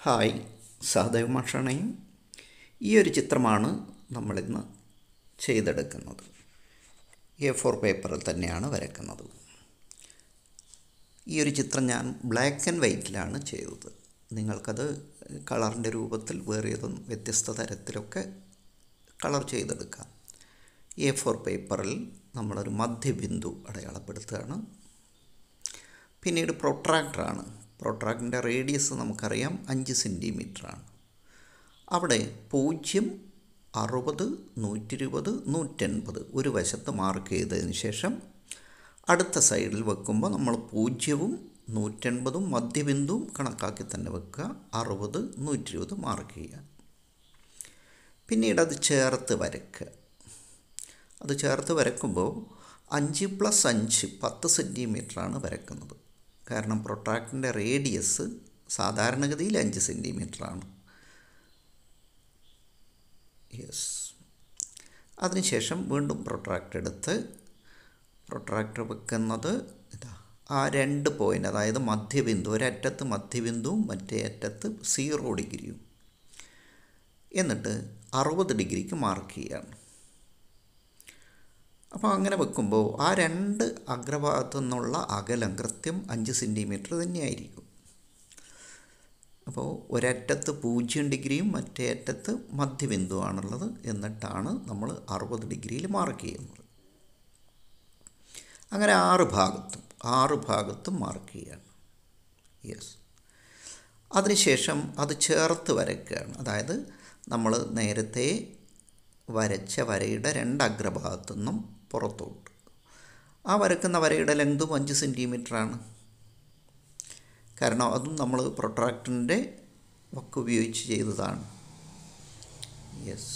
hi Sahadev മാഷാണയും ഈ ഒരു ചിത്രമാണ് നമ്മളിന്ന് ചെയ്തെടുക്കുന്നത് എ ഫോർ പേപ്പറിൽ തന്നെയാണ് വരയ്ക്കുന്നത് ഈ ഒരു ചിത്രം ഞാൻ ബ്ലാക്ക് ആൻഡ് വൈറ്റിലാണ് ചെയ്തത് നിങ്ങൾക്കത് കളറിൻ്റെ രൂപത്തിൽ വേറെ ഏതും വ്യത്യസ്ത തരത്തിലൊക്കെ കളർ ചെയ്തെടുക്കാം എ ഫോർ പേപ്പറിൽ നമ്മളൊരു മധ്യബിന്ദു അടയാളപ്പെടുത്തുകയാണ് പിന്നീട് പ്രൊട്രാക്ടറാണ് പ്രൊട്രാക്ടറിൻ്റെ റേഡിയസ് നമുക്കറിയാം അഞ്ച് സെൻറ്റിമീറ്ററാണ് അവിടെ പൂജ്യം അറുപത് നൂറ്റി ഇരുപത് നൂറ്റൻപത് ഒരു വശത്ത് മാർക്ക് ചെയ്തതിന് ശേഷം അടുത്ത സൈഡിൽ വെക്കുമ്പോൾ നമ്മൾ പൂജ്യവും നൂറ്റൻപതും മധ്യബിന്ദുവും കണക്കാക്കി തന്നെ വെക്കുക അറുപത് നൂറ്റി ഇരുപത് മാർക്ക് ചെയ്യുക പിന്നീട് അത് ചേർത്ത് വരയ്ക്കുക അത് ചേർത്ത് വരയ്ക്കുമ്പോൾ അഞ്ച് പ്ലസ് അഞ്ച് പത്ത് സെൻറ്റിമീറ്ററാണ് വരയ്ക്കുന്നത് കാരണം പ്രൊട്രാക്ടറിൻ്റെ റേഡിയസ് സാധാരണഗതിയിൽ അഞ്ച് സെൻറ്റിമീറ്ററാണ് യെസ് അതിനുശേഷം വീണ്ടും പ്രൊട്രാക്ടർ എടുത്ത് പ്രൊട്രാക്ടർ വെക്കുന്നത് ഇതാ ആ രണ്ട് പോയിൻ്റ് അതായത് മധ്യബിന്ദു ഒരറ്റത്ത് മധ്യബിന്ദുവും മറ്റേ അറ്റത്ത് സീറോ ഡിഗ്രിയും എന്നിട്ട് അറുപത് ഡിഗ്രിക്ക് മാർക്ക് ചെയ്യുകയാണ് അപ്പോൾ അങ്ങനെ വെക്കുമ്പോൾ ആ രണ്ട് അഗ്രഭാഗത്തു നിന്നുള്ള അകലം കൃത്യം അഞ്ച് സെൻറ്റിമീറ്റർ തന്നെയായിരിക്കും അപ്പോൾ ഒരറ്റത്ത് പൂജ്യം ഡിഗ്രിയും മറ്റേ അറ്റത്ത് മധ്യബിന്ദുവാണുള്ളത് എന്നിട്ടാണ് നമ്മൾ അറുപത് ഡിഗ്രിയിൽ മാർക്ക് ചെയ്യുന്നത് അങ്ങനെ ആറ് ഭാഗത്തും ആറ് ഭാഗത്തും മാർക്ക് ചെയ്യാണ് യെസ് അതിനുശേഷം അത് ചേർത്ത് വരയ്ക്കുകയാണ് അതായത് നമ്മൾ നേരത്തെ വരച്ച വരയുടെ രണ്ട് അഗ്രഭാഗത്തു നിന്നും പുറത്തോട്ട് ആ വരക്കുന്ന വരയുടെ ലെങ്തും അഞ്ച് സെൻറ്റിമീറ്ററാണ് കാരണം അതും നമ്മൾ പ്രൊട്രാക്ടറിൻ്റെ വക്ക് ഉപയോഗിച്ച് ചെയ്തതാണ് യെസ്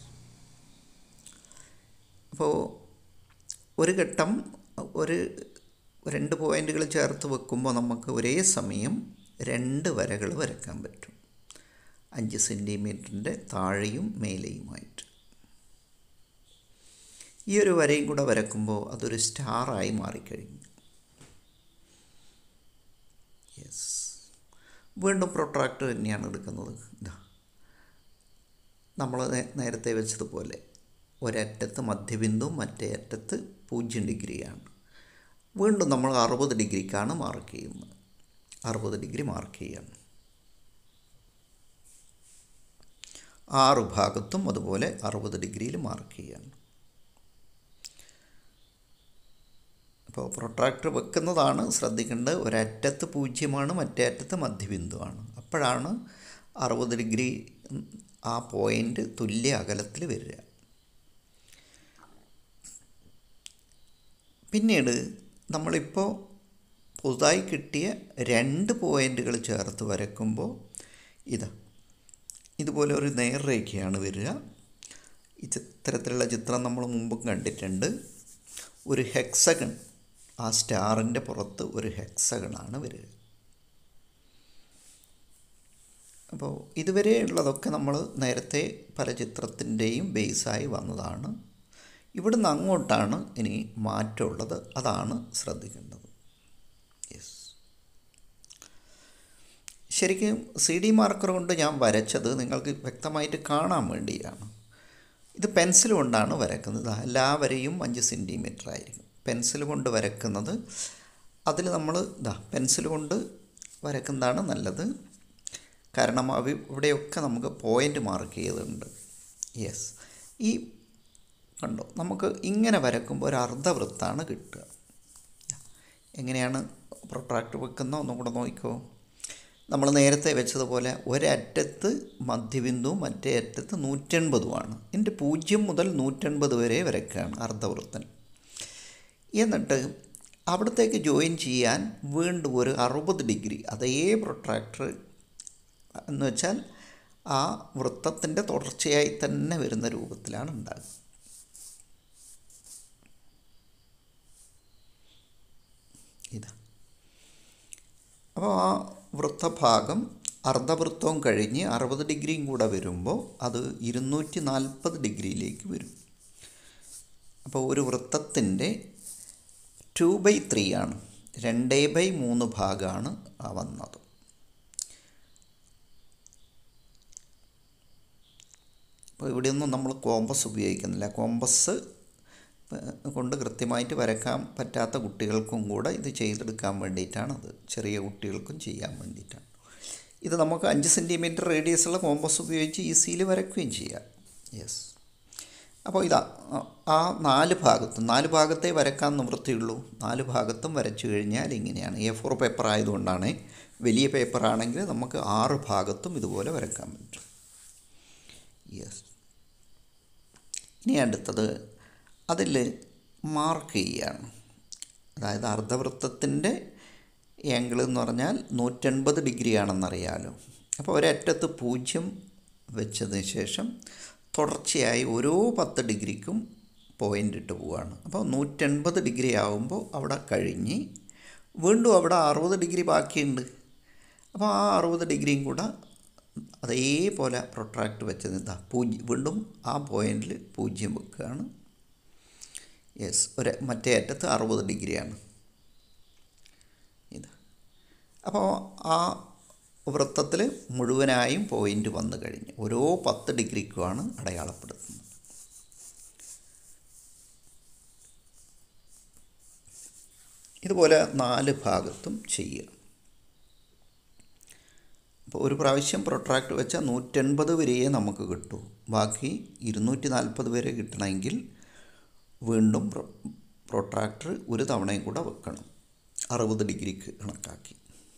അപ്പോൾ ഒരു ഘട്ടം ഒരു രണ്ട് പോയിൻ്റുകൾ ചേർത്ത് വെക്കുമ്പോൾ നമുക്ക് ഒരേ സമയം രണ്ട് വരകൾ വരയ്ക്കാൻ പറ്റും അഞ്ച് സെൻറ്റിമീറ്ററിൻ്റെ താഴെയും മേലെയുമായിട്ട് ഈ ഒരു വരയും കൂടെ വരക്കുമ്പോൾ അതൊരു സ്റ്റാറായി മാറിക്കഴിഞ്ഞു യെസ് വീണ്ടും പ്രൊട്രാക്ടർ തന്നെയാണ് എടുക്കുന്നത് ഇതാ നമ്മൾ നേരത്തെ വെച്ചതുപോലെ ഒരറ്റത്ത് മധ്യബിന്ദുവും മറ്റേ അറ്റത്ത് പൂജ്യം ഡിഗ്രിയാണ് വീണ്ടും നമ്മൾ അറുപത് ഡിഗ്രിക്കാണ് മാർക്ക് ചെയ്യുന്നത് അറുപത് ഡിഗ്രി മാർക്ക് ചെയ്യാണ് ആറ് ഭാഗത്തും അതുപോലെ അറുപത് ഡിഗ്രിയിൽ മാർക്ക് ചെയ്യാണ് അപ്പോൾ പ്രൊട്രാക്ടർ വെക്കുന്നതാണ് ശ്രദ്ധിക്കേണ്ടത് ഒരറ്റത്ത് പൂജ്യമാണ് മറ്റേ അറ്റത്ത് മധ്യബിന്ദുവാണ് അപ്പോഴാണ് അറുപത് ഡിഗ്രി ആ പോയിൻ്റ് തുല്യ അകലത്തിൽ വരിക പിന്നീട് നമ്മളിപ്പോൾ പുതുതായി കിട്ടിയ രണ്ട് പോയിൻ്റുകൾ ചേർത്ത് വരയ്ക്കുമ്പോൾ ഇതാ ഇതുപോലെ ഒരു നേർരേഖയാണ് വരിക ഈ ചിത്രത്തിലുള്ള ചിത്രം നമ്മൾ മുമ്പും കണ്ടിട്ടുണ്ട് ഒരു ഹെക്സഗൺ ആ സ്റ്റാറിൻ്റെ പുറത്ത് ഒരു ഹെക്സഗണാണ് വരിക അപ്പോൾ ഇതുവരെ ഉള്ളതൊക്കെ നമ്മൾ നേരത്തെ പല ചിത്രത്തിൻ്റെയും ബേസായി വന്നതാണ് ഇവിടുന്ന് അങ്ങോട്ടാണ് ഇനി മാറ്റമുള്ളത് അതാണ് ശ്രദ്ധിക്കേണ്ടത് യെസ് ശരിക്കും സി ഡി മാർക്കർ കൊണ്ട് ഞാൻ വരച്ചത് നിങ്ങൾക്ക് വ്യക്തമായിട്ട് കാണാൻ വേണ്ടിയാണ് ഇത് പെൻസിൽ കൊണ്ടാണ് വരക്കുന്നത് എല്ലാ വരെയും അഞ്ച് സെൻറ്റിമീറ്റർ ആയിരിക്കും പെൻസിൽ കൊണ്ട് വരക്കുന്നത് അതിൽ നമ്മൾ ഇതാ പെൻസിൽ കൊണ്ട് വരക്കുന്നതാണ് നല്ലത് കാരണം അവ ഇവിടെയൊക്കെ നമുക്ക് പോയിൻ്റ് മാർക്ക് ചെയ്തിട്ടുണ്ട് യെസ് ഈ കണ്ടോ നമുക്ക് ഇങ്ങനെ വരക്കുമ്പോൾ ഒരു അർദ്ധവൃത്താണ് കിട്ടുക എങ്ങനെയാണ് പ്രൊട്രാക്ടർ വെക്കുന്ന ഒന്നും കൂടെ നോക്കിക്കോ നമ്മൾ നേരത്തെ വെച്ചതുപോലെ ഒരറ്റത്ത് മധ്യബിന്ദുവും മറ്റേ അറ്റത്ത് നൂറ്റൻപതുമാണ് എൻ്റെ പൂജ്യം മുതൽ നൂറ്റൻപത് വരെ വരയ്ക്കുകയാണ് അർദ്ധവൃത്തൻ എന്നിട്ട് അവിടത്തേക്ക് ജോയിൻ ചെയ്യാൻ വീണ്ടും ഒരു അറുപത് ഡിഗ്രി അതേ പ്രൊട്രാക്ടർ എന്ന് വെച്ചാൽ ആ വൃത്തത്തിൻ്റെ തുടർച്ചയായി തന്നെ വരുന്ന രൂപത്തിലാണ് ഉണ്ടാകുക ഇതാ അപ്പോൾ ആ വൃത്തഭാഗം അർദ്ധവൃത്തവും കഴിഞ്ഞ് അറുപത് ഡിഗ്രിയും കൂടെ വരുമ്പോൾ അത് ഇരുന്നൂറ്റി നാൽപ്പത് ഡിഗ്രിയിലേക്ക് വരും അപ്പോൾ ഒരു വൃത്തത്തിൻ്റെ ടു ബൈ ത്രീ ആണ് രണ്ട് ബൈ മൂന്ന് ഭാഗമാണ് വന്നത് അപ്പോൾ ഇവിടെയൊന്നും നമ്മൾ കോമ്പസ് ഉപയോഗിക്കുന്നില്ല കോമ്പസ് കൊണ്ട് കൃത്യമായിട്ട് വരക്കാൻ പറ്റാത്ത കുട്ടികൾക്കും കൂടെ ഇത് ചെയ്തെടുക്കാൻ വേണ്ടിയിട്ടാണത് ചെറിയ കുട്ടികൾക്കും ചെയ്യാൻ വേണ്ടിയിട്ടാണ് ഇത് നമുക്ക് അഞ്ച് സെൻറ്റിമീറ്റർ റേഡിയസുള്ള കോമ്പസ് ഉപയോഗിച്ച് ഈസിയിൽ വരയ്ക്കുകയും ചെയ്യാം യെസ് അപ്പോൾ ഇതാ ആ നാല് ഭാഗത്തും നാല് ഭാഗത്തേ വരക്കാൻ നിവൃത്തിയുള്ളൂ നാല് ഭാഗത്തും വരച്ചു കഴിഞ്ഞാൽ ഇങ്ങനെയാണ് എ ഫോർ പേപ്പർ ആയതുകൊണ്ടാണ് വലിയ പേപ്പർ ആണെങ്കിൽ നമുക്ക് ആറ് ഭാഗത്തും ഇതുപോലെ വരക്കാൻ പറ്റും യെസ് ഇനി അടുത്തത് അതിൽ മാർക്ക് ചെയ്യുകയാണ് അതായത് അർദ്ധവൃത്തത്തിൻ്റെ ആംഗിൾ എന്ന് പറഞ്ഞാൽ നൂറ്റൻപത് ഡിഗ്രി ആണെന്നറിയാലോ അപ്പോൾ ഒരറ്റത്ത് പൂജ്യം വെച്ചതിന് ശേഷം തുടർച്ചയായി ഓരോ പത്ത് ഡിഗ്രിക്കും പോയിൻ്റ് ഇട്ട് പോവുകയാണ് അപ്പോൾ നൂറ്റൻപത് ഡിഗ്രി ആകുമ്പോൾ അവിടെ കഴിഞ്ഞ് വീണ്ടും അവിടെ അറുപത് ഡിഗ്രി ബാക്കിയുണ്ട് അപ്പോൾ ആ അറുപത് ഡിഗ്രിയും കൂടെ അതേപോലെ പ്രൊട്രാക്ട് വെച്ചത് ഇതാ പൂജ്യം വീണ്ടും ആ പോയിന്റിൽ പൂജ്യം വെക്കുകയാണ് യെസ് ഒരു മറ്റേ അറ്റത്ത് അറുപത് ഡിഗ്രിയാണ് ഇത് അപ്പോൾ ആ വൃത്തത്തിൽ മുഴുവനായും പോയിൻ്റ് വന്നു കഴിഞ്ഞു ഓരോ പത്ത് ഡിഗ്രിക്കുമാണ് അടയാളപ്പെടുത്തുന്നത് ഇതുപോലെ നാല് ഭാഗത്തും ചെയ്യുക അപ്പോൾ ഒരു പ്രാവശ്യം പ്രൊട്രാക്ട് വെച്ചാൽ നൂറ്റൻപത് വരെയേ നമുക്ക് കിട്ടൂ ബാക്കി ഇരുന്നൂറ്റി നാൽപ്പത് വരെ കിട്ടണമെങ്കിൽ വീണ്ടും പ്രൊട്രാക്ടർ ഒരു തവണയും കൂടെ വെക്കണം അറുപത് ഡിഗ്രിക്ക് കണക്കാക്കി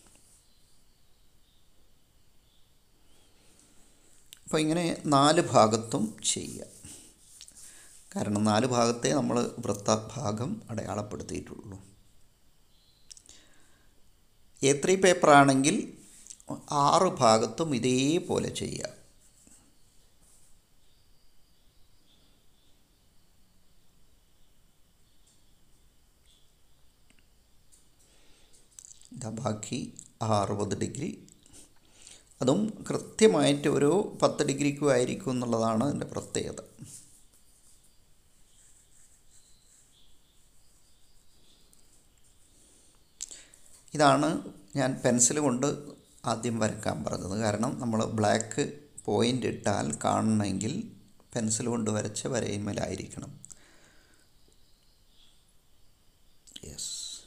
അപ്പോൾ ഇങ്ങനെ നാല് ഭാഗത്തും ചെയ്യുക കാരണം നാല് ഭാഗത്തെ നമ്മൾ വൃത്തഭാഗം അടയാളപ്പെടുത്തിയിട്ടുള്ളൂ എ ത്രീ പേപ്പറാണെങ്കിൽ ആറ് ഭാഗത്തും ഇതേപോലെ ചെയ്യുക ഇതാ ബാക്കി അറുപത് ഡിഗ്രി അതും കൃത്യമായിട്ട് ഒരു പത്ത് ഡിഗ്രിക്കും ആയിരിക്കും എന്നുള്ളതാണ് അതിൻ്റെ പ്രത്യേകത ഇതാണ് ഞാൻ പെൻസിൽ കൊണ്ട് ആദ്യം വരയ്ക്കാൻ പറഞ്ഞത് കാരണം നമ്മൾ ബ്ലാക്ക് പോയിൻ്റ് ഇട്ടാൽ കാണണമെങ്കിൽ പെൻസിൽ കൊണ്ട് വരച്ച വരയിന്മേലായിരിക്കണം യെസ്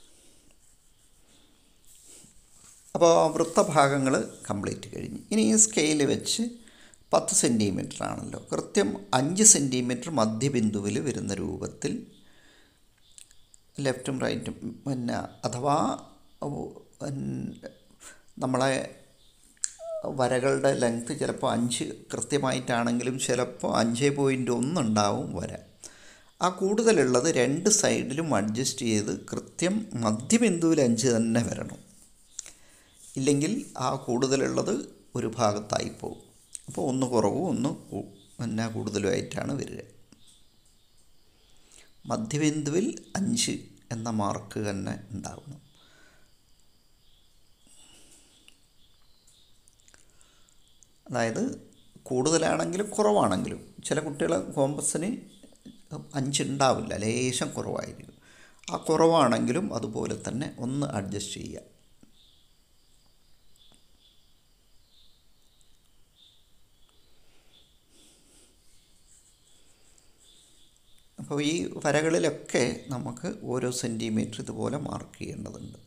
അപ്പോൾ വൃത്തഭാഗങ്ങൾ കംപ്ലീറ്റ് കഴിഞ്ഞു ഇനി ഈ സ്കെയിൽ വെച്ച് പത്ത് സെൻറ്റിമീറ്റർ ആണല്ലോ കൃത്യം അഞ്ച് സെൻറ്റിമീറ്റർ മധ്യബിന്ദുവിൽ വരുന്ന രൂപത്തിൽ ലെഫ്റ്റും റൈറ്റും പിന്നെ അഥവാ നമ്മളെ വരകളുടെ ലെങ്ത്ത് ചിലപ്പോൾ അഞ്ച് കൃത്യമായിട്ടാണെങ്കിലും ചിലപ്പോൾ അഞ്ച് പോയിൻ്റ് ഒന്നുണ്ടാവും വര ആ കൂടുതലുള്ളത് രണ്ട് സൈഡിലും അഡ്ജസ്റ്റ് ചെയ്ത് കൃത്യം മധ്യബിന്ദുവിൽ അഞ്ച് തന്നെ വരണം ഇല്ലെങ്കിൽ ആ കൂടുതലുള്ളത് ഒരു ഭാഗത്തായി പോകും അപ്പോൾ ഒന്ന് കുറവും ഒന്ന് പിന്നെ കൂടുതലുമായിട്ടാണ് വരിക മധ്യബിന്ദുവിൽ അഞ്ച് എന്ന മാർക്ക് തന്നെ ഉണ്ടാവണം അതായത് കൂടുതലാണെങ്കിലും കുറവാണെങ്കിലും ചില കുട്ടികൾ കോമ്പസിന് അഞ്ചുണ്ടാവില്ല ലേശം കുറവായിരിക്കും ആ കുറവാണെങ്കിലും അതുപോലെ തന്നെ ഒന്ന് അഡ്ജസ്റ്റ് ചെയ്യുക അപ്പോൾ ഈ വരകളിലൊക്കെ നമുക്ക് ഓരോ സെൻറ്റിമീറ്റർ ഇതുപോലെ മാർക്ക് ചെയ്യേണ്ടതുണ്ട്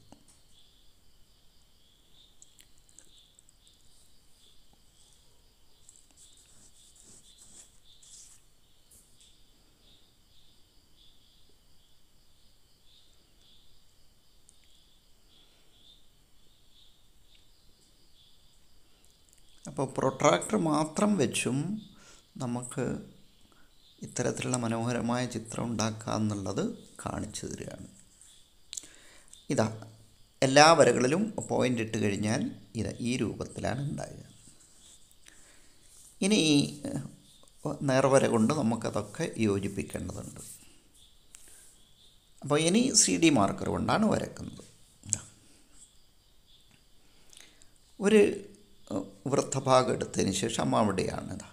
അപ്പോൾ പ്രൊട്രാക്ടർ മാത്രം വെച്ചും നമുക്ക് ഇത്തരത്തിലുള്ള മനോഹരമായ ചിത്രം ഉണ്ടാക്കുക എന്നുള്ളത് കാണിച്ചു തരികയാണ് ഇതാ എല്ലാ വരകളിലും പോയിൻ്റ് ഇട്ട് കഴിഞ്ഞാൽ ഇത് ഈ രൂപത്തിലാണ് ഉണ്ടാകുക ഇനി ഈ നേർവര കൊണ്ട് നമുക്കതൊക്കെ യോജിപ്പിക്കേണ്ടതുണ്ട് അപ്പോൾ ഇനി സി ഡി മാർക്കർ കൊണ്ടാണ് വരക്കുന്നത് ഒരു വൃത്തഭാഗം എടുത്തതിന് ശേഷം അവിടെയാണ് ഇതാ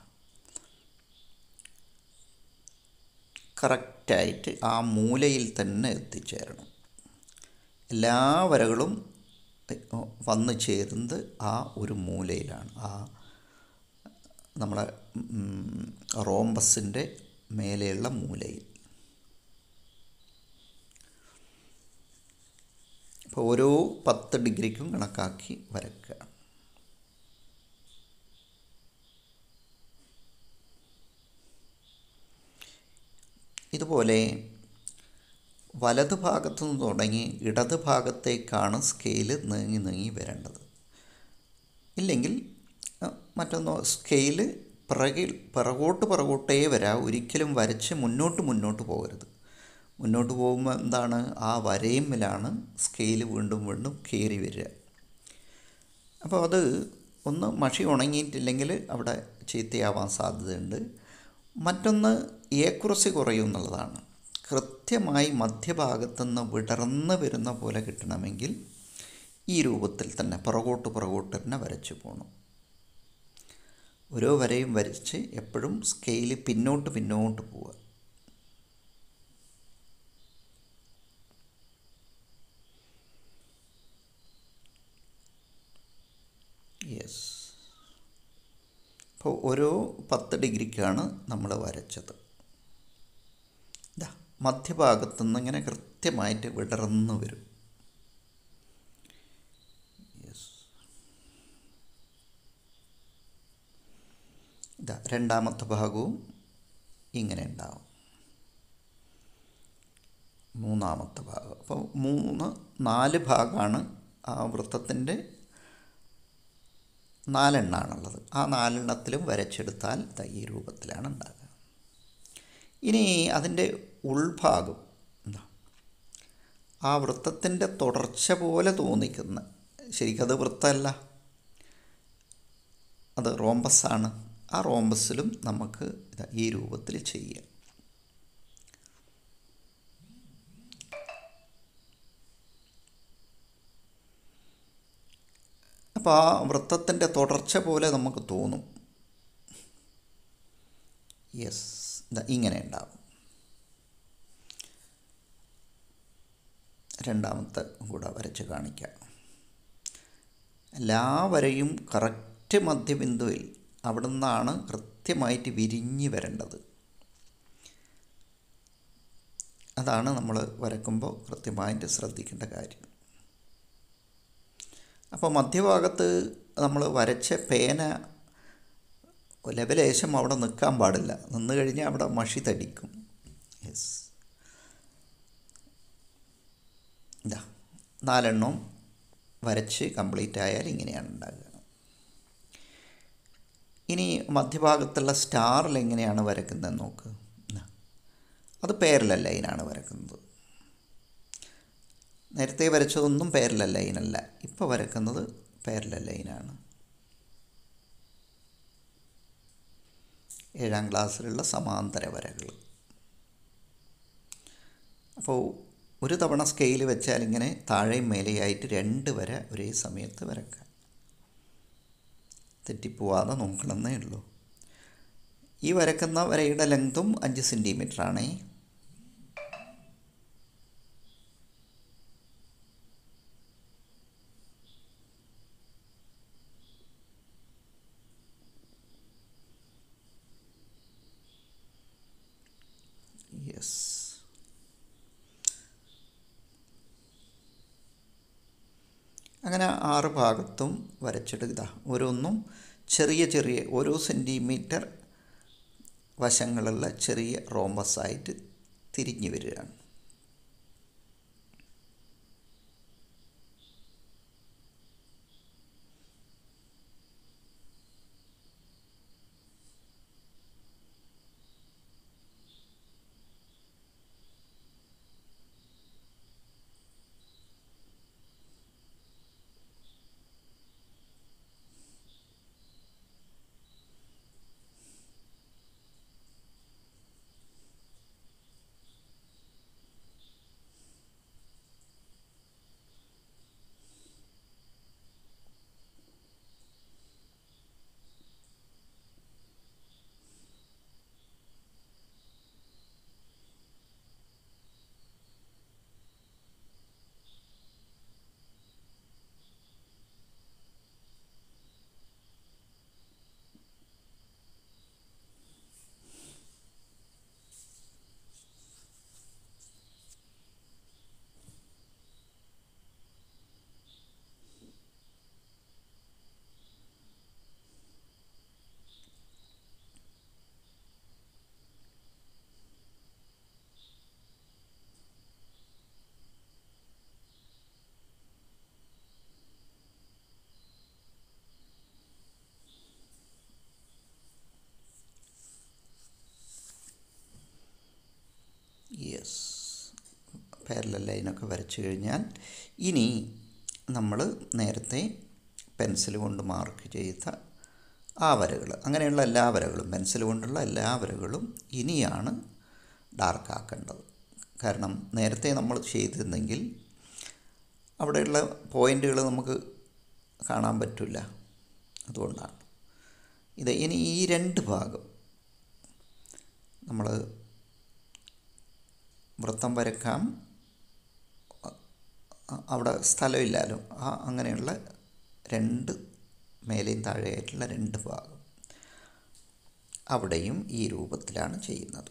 കറക്റ്റായിട്ട് ആ മൂലയിൽ തന്നെ എത്തിച്ചേരണം എല്ലാ വരകളും വന്നു ചേരുന്നത് ആ ഒരു മൂലയിലാണ് ആ നമ്മളെ റോംബസിൻ്റെ മേലെയുള്ള മൂലയിൽ അപ്പോൾ ഓരോ പത്ത് ഡിഗ്രിക്കും കണക്കാക്കി വരയ്ക്കുക ഇതുപോലെ വലത് ഭാഗത്തു നിന്ന് തുടങ്ങി ഇടത് ഭാഗത്തേക്കാണ് സ്കെയിൽ നീങ്ങി നീങ്ങി വരേണ്ടത് ഇല്ലെങ്കിൽ മറ്റൊന്ന് സ്കെയിൽ പിറകിൽ പിറകോട്ട് പിറകോട്ടേ വരാം ഒരിക്കലും വരച്ച് മുന്നോട്ട് മുന്നോട്ട് പോകരുത് മുന്നോട്ട് പോകുമ്പോൾ എന്താണ് ആ വരയുമ്മിലാണ് സ്കെയിൽ വീണ്ടും വീണ്ടും കയറി വരിക അപ്പോൾ അത് ഒന്ന് മഷി ഉണങ്ങിയിട്ടില്ലെങ്കിൽ അവിടെ ചീത്തയാവാൻ സാധ്യതയുണ്ട് മറ്റൊന്ന് ഏക്കുറസി കുറയും എന്നുള്ളതാണ് കൃത്യമായി മധ്യഭാഗത്തുനിന്ന് വിടർന്ന് വരുന്ന പോലെ കിട്ടണമെങ്കിൽ ഈ രൂപത്തിൽ തന്നെ പുറകോട്ട് പുറകോട്ട് തന്നെ വരച്ചു പോകണം ഓരോ വരയും വരച്ച് എപ്പോഴും സ്കെയിൽ പിന്നോട്ട് പിന്നോട്ട് പോവുക യെസ് അപ്പോൾ ഓരോ പത്ത് ഡിഗ്രിക്കാണ് നമ്മൾ വരച്ചത് ഇതാ മധ്യഭാഗത്തു നിന്ന് ഇങ്ങനെ കൃത്യമായിട്ട് വിടർന്ന് വരും യെസ് ഇതാ രണ്ടാമത്തെ ഭാഗവും ഇങ്ങനെ ഉണ്ടാവും മൂന്നാമത്തെ ഭാഗം അപ്പോൾ മൂന്ന് നാല് ഭാഗമാണ് ആ വൃത്തത്തിൻ്റെ നാലെണ്ണാണുള്ളത് ആ നാലെണ്ണത്തിലും വരച്ചെടുത്താൽ ഈ രൂപത്തിലാണ് ഉണ്ടാകുക ഇനി അതിൻ്റെ ഉൾഭാഗം എന്താ ആ വൃത്തത്തിൻ്റെ തുടർച്ച പോലെ തോന്നിക്കുന്ന ശരിക്കത് വൃത്തമല്ല അത് റോംബസാണ് ആ റോംബസിലും നമുക്ക് ഇതാ ഈ രൂപത്തിൽ ചെയ്യാം അപ്പോൾ ആ വൃത്തത്തിൻ്റെ തുടർച്ച പോലെ നമുക്ക് തോന്നും യെസ് ഇങ്ങനെ ഉണ്ടാവും രണ്ടാമത്തെ കൂടെ വരച്ച് കാണിക്കാം എല്ലാ വരയും കറക്റ്റ് മധ്യബിന്ദുവിൽ അവിടെ നിന്നാണ് കൃത്യമായിട്ട് വിരിഞ്ഞ് വരേണ്ടത് അതാണ് നമ്മൾ വരക്കുമ്പോൾ കൃത്യമായിട്ട് ശ്രദ്ധിക്കേണ്ട കാര്യം അപ്പോൾ മധ്യഭാഗത്ത് നമ്മൾ വരച്ച പേന ലെവലേശം അവിടെ നിൽക്കാൻ പാടില്ല നിന്ന് കഴിഞ്ഞാൽ അവിടെ മഷി തടിക്കും യെസ് ഇതാ നാലെണ്ണം വരച്ച് കംപ്ലീറ്റ് ആയാൽ ഇങ്ങനെയാണ് ഉണ്ടാകുക ഇനി മധ്യഭാഗത്തുള്ള സ്റ്റാറിൽ എങ്ങനെയാണ് വരക്കുന്നത് നോക്ക് അത് പേരല ലൈനാണ് വരക്കുന്നത് നേരത്തെ വരച്ചതൊന്നും പേരല ലൈനല്ല ഇപ്പോൾ വരക്കുന്നത് പേരല ലൈനാണ് ഏഴാം ക്ലാസ്സിലുള്ള സമാന്തര വരകൾ അപ്പോൾ ഒരു തവണ സ്കെയിൽ വെച്ചാൽ ഇങ്ങനെ താഴെയും മേലെയായിട്ട് രണ്ട് വര ഒരേ സമയത്ത് വരക്കാം തെറ്റിപ്പോവാതെ നോക്കണമെന്നേ ഉള്ളൂ ഈ വരക്കുന്ന വരയുടെ ലെങ്തും അഞ്ച് സെൻറ്റിമീറ്റർ ആണേ യെസ് അങ്ങനെ ആറ് ഭാഗത്തും വരച്ചെടുക്കുക ഓരോന്നും ചെറിയ ചെറിയ ഓരോ സെൻറ്റിമീറ്റർ വശങ്ങളുള്ള ചെറിയ റോംബസായിട്ട് തിരിഞ്ഞു വരികയാണ് പാരലൽ ലൈനൊക്കെ വരച്ചു കഴിഞ്ഞാൽ ഇനി നമ്മൾ നേരത്തെ പെൻസിൽ കൊണ്ട് മാർക്ക് ചെയ്ത ആ വരകൾ അങ്ങനെയുള്ള എല്ലാ വരകളും പെൻസിൽ കൊണ്ടുള്ള എല്ലാ വരകളും ഇനിയാണ് ഡാർക്ക് ആക്കേണ്ടത് കാരണം നേരത്തെ നമ്മൾ ചെയ്തിരുന്നെങ്കിൽ അവിടെയുള്ള പോയിൻ്റുകൾ നമുക്ക് കാണാൻ പറ്റില്ല അതുകൊണ്ടാണ് ഇത് ഇനി ഈ രണ്ട് ഭാഗം നമ്മൾ വൃത്തം വരക്കാം അവിടെ സ്ഥലമില്ലല്ലോ ആ അങ്ങനെയുള്ള രണ്ട് മേലെയും താഴെയായിട്ടുള്ള രണ്ട് ഭാഗം അവിടെയും ഈ രൂപത്തിലാണ് ചെയ്യുന്നത്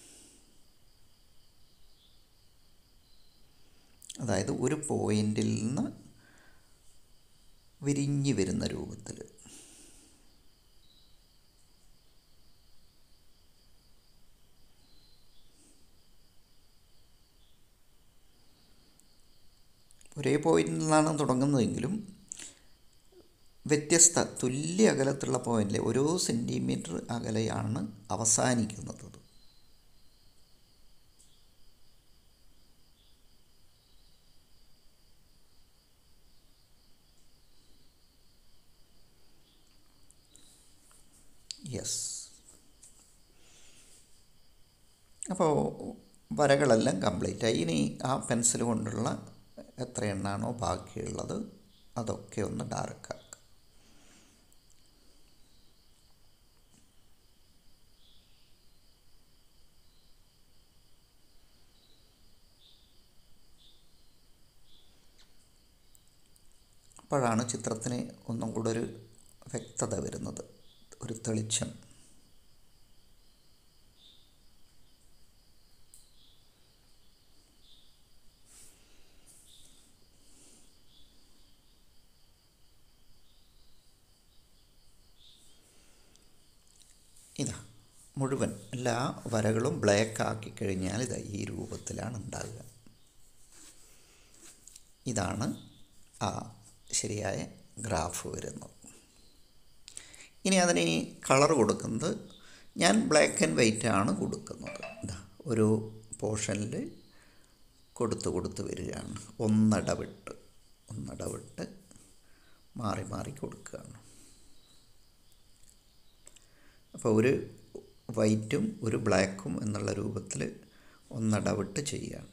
അതായത് ഒരു പോയിന്റിൽ നിന്ന് വിരിഞ്ഞു വരുന്ന രൂപത്തിൽ ഒരേ പോയിന്റിൽ നിന്നാണ് തുടങ്ങുന്നതെങ്കിലും വ്യത്യസ്ത തുല്യ അകലത്തുള്ള പോയിന്റിൽ ഓരോ സെൻറ്റിമീറ്റർ അകലെയാണ് അവസാനിക്കുന്നത് യെസ് അപ്പോൾ വരകളെല്ലാം കംപ്ലീറ്റ് ആയി ഇനി ആ പെൻസിൽ കൊണ്ടുള്ള എത്ര എണ്ണാണോ ബാക്കിയുള്ളത് അതൊക്കെ ഒന്ന് ഡാർക്ക് ആക്കുക അപ്പോഴാണ് ചിത്രത്തിന് ഒന്നും കൂടെ ഒരു വ്യക്തത വരുന്നത് ഒരു തെളിച്ചം ഇതാ മുഴുവൻ എല്ലാ വരകളും ബ്ലാക്ക് ആക്കി കഴിഞ്ഞാൽ ഇതാ ഈ രൂപത്തിലാണ് ഉണ്ടാകുക ഇതാണ് ആ ശരിയായ ഗ്രാഫ് വരുന്നത് ഇനി അതിന് കളർ കൊടുക്കുന്നത് ഞാൻ ബ്ലാക്ക് ആൻഡ് വൈറ്റ് ആണ് കൊടുക്കുന്നത് ഇതാ ഒരു പോർഷനിൽ കൊടുത്ത് കൊടുത്ത് വരികയാണ് ഒന്നിടവിട്ട് ഒന്നിടവിട്ട് മാറി മാറി കൊടുക്കുകയാണ് അപ്പോൾ ഒരു വൈറ്റും ഒരു ബ്ലാക്കും എന്നുള്ള രൂപത്തിൽ ഒന്നിടവിട്ട് ചെയ്യുകയാണ്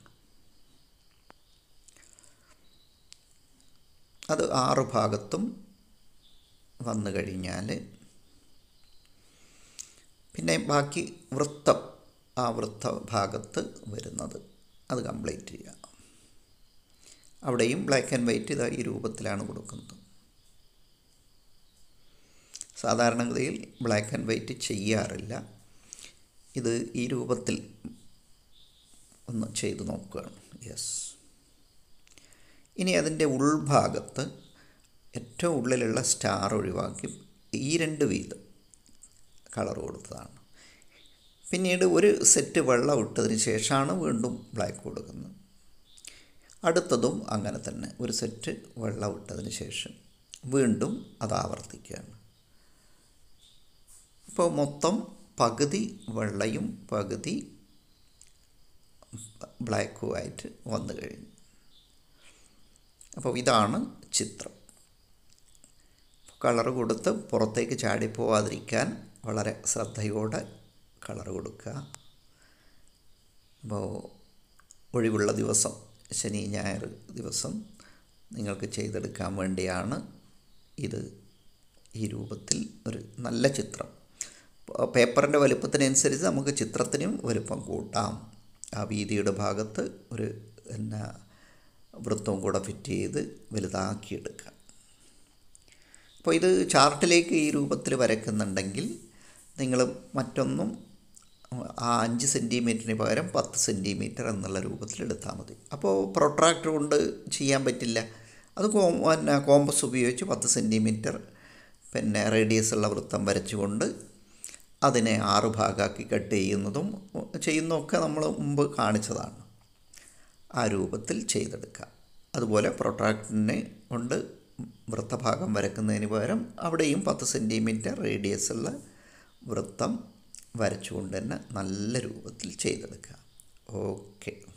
അത് ആറ് ഭാഗത്തും വന്നു കഴിഞ്ഞാൽ പിന്നെ ബാക്കി വൃത്തം ആ വൃത്ത ഭാഗത്ത് വരുന്നത് അത് കംപ്ലീറ്റ് ചെയ്യുക അവിടെയും ബ്ലാക്ക് ആൻഡ് വൈറ്റ് ഇതാ ഈ രൂപത്തിലാണ് കൊടുക്കുന്നത് സാധാരണഗതിയിൽ ബ്ലാക്ക് ആൻഡ് വൈറ്റ് ചെയ്യാറില്ല ഇത് ഈ രൂപത്തിൽ ഒന്ന് ചെയ്ത് നോക്കുകയാണ് യെസ് ഇനി അതിൻ്റെ ഉൾഭാഗത്ത് ഏറ്റവും ഉള്ളിലുള്ള സ്റ്റാർ ഒഴിവാക്കി ഈ രണ്ട് വീതം കളർ കൊടുത്തതാണ് പിന്നീട് ഒരു സെറ്റ് വെള്ളം ഇട്ടതിന് ശേഷമാണ് വീണ്ടും ബ്ലാക്ക് കൊടുക്കുന്നത് അടുത്തതും അങ്ങനെ തന്നെ ഒരു സെറ്റ് വെള്ളം ഇട്ടതിന് ശേഷം വീണ്ടും അത് ആവർത്തിക്കുകയാണ് ഇപ്പോൾ മൊത്തം പകുതി വെള്ളയും പകുതി ബ്ലാക്കുമായിട്ട് വന്നു കഴിഞ്ഞു അപ്പോൾ ഇതാണ് ചിത്രം കളർ കൊടുത്ത് പുറത്തേക്ക് ചാടിപ്പോവാതിരിക്കാൻ വളരെ ശ്രദ്ധയോടെ കളർ കൊടുക്കുക അപ്പോൾ ഒഴിവുള്ള ദിവസം ശനി ഞായർ ദിവസം നിങ്ങൾക്ക് ചെയ്തെടുക്കാൻ വേണ്ടിയാണ് ഇത് ഈ രൂപത്തിൽ ഒരു നല്ല ചിത്രം പേപ്പറിൻ്റെ വലുപ്പത്തിനനുസരിച്ച് നമുക്ക് ചിത്രത്തിനും വലുപ്പം കൂട്ടാം ആ വീതിയുടെ ഭാഗത്ത് ഒരു എന്നാ വൃത്തവും കൂടെ ഫിറ്റ് ചെയ്ത് വലുതാക്കിയെടുക്കാം അപ്പോൾ ഇത് ചാർട്ടിലേക്ക് ഈ രൂപത്തിൽ വരയ്ക്കുന്നുണ്ടെങ്കിൽ നിങ്ങൾ മറ്റൊന്നും ആ അഞ്ച് സെൻറ്റിമീറ്ററിന് പകരം പത്ത് സെൻറ്റിമീറ്റർ എന്നുള്ള രൂപത്തിൽ എടുത്താൽ മതി അപ്പോൾ പ്രൊട്രാക്ടർ കൊണ്ട് ചെയ്യാൻ പറ്റില്ല അത് കോ പിന്നെ കോമ്പസ് ഉപയോഗിച്ച് പത്ത് സെൻറ്റിമീറ്റർ പിന്നെ റേഡിയസ് ഉള്ള വൃത്തം വരച്ചുകൊണ്ട് അതിനെ ആറ് ഭാഗമാക്കി കട്ട് ചെയ്യുന്നതും ചെയ്യുന്നതൊക്കെ നമ്മൾ മുമ്പ് കാണിച്ചതാണ് ആ രൂപത്തിൽ ചെയ്തെടുക്കാം അതുപോലെ പ്രൊട്രാക്ടറിനെ കൊണ്ട് വൃത്തഭാഗം വരക്കുന്നതിന് പകരം അവിടെയും പത്ത് സെൻറ്റിമീറ്റർ റേഡിയസ് ഉള്ള വൃത്തം വരച്ചുകൊണ്ട് തന്നെ നല്ല രൂപത്തിൽ ചെയ്തെടുക്കുക ഓക്കെ